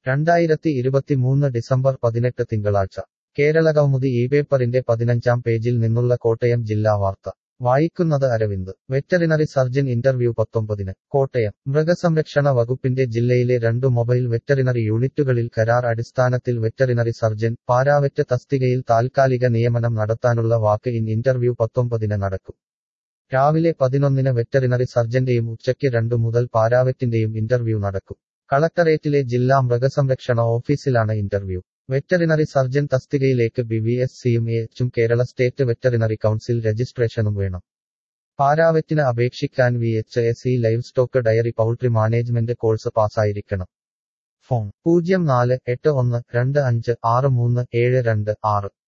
രണ്ടായിരത്തി ഇരുപത്തിമൂന്ന് ഡിസംബർ പതിനെട്ട് തിങ്കളാഴ്ച കേരളകൗമുദി ഈ പേപ്പറിന്റെ പതിനഞ്ചാം പേജിൽ നിന്നുള്ള കോട്ടയം ജില്ലാ വാർത്ത വായിക്കുന്നത് അരവിന്ദ് വെറ്ററിനറി സർജൻ ഇന്റർവ്യൂ പത്തൊമ്പതിന് കോട്ടയം മൃഗസംരക്ഷണ വകുപ്പിന്റെ ജില്ലയിലെ രണ്ടു മൊബൈൽ വെറ്ററിനറി യൂണിറ്റുകളിൽ കരാർ അടിസ്ഥാനത്തിൽ വെറ്ററിനറി സർജൻ പാരാവെറ്റ് തസ്തികയിൽ താൽക്കാലിക നിയമനം നടത്താനുള്ള വാക്ക് ഇൻ ഇന്റർവ്യൂ പത്തൊമ്പതിന് നടക്കും രാവിലെ പതിനൊന്നിന് വെറ്ററിനറി സർജന്റെയും ഉച്ചയ്ക്ക് രണ്ടു മുതൽ പാരാവെറ്റിന്റെയും ഇന്റർവ്യൂ നടക്കും കളക്ടറേറ്റിലെ ജില്ലാ മൃഗസംരക്ഷണ ഓഫീസിലാണ് ഇന്റർവ്യൂ വെറ്ററിനറി സർജൻ തസ്തികയിലേക്ക് ബി വി എസ് സിയും എച്ചും കേരള സ്റ്റേറ്റ് വെറ്ററിനറി കൗൺസിൽ രജിസ്ട്രേഷനും വേണം പാരാവെറ്റിന് അപേക്ഷിക്കാൻ V H S E livestock dairy poultry management course പാസ്സായിരിക്കണം ഫോൺ പൂജ്യം നാല് എട്ട് ഒന്ന് രണ്ട് അഞ്ച് ആറ് മൂന്ന് ഏഴ് രണ്ട് ആറ്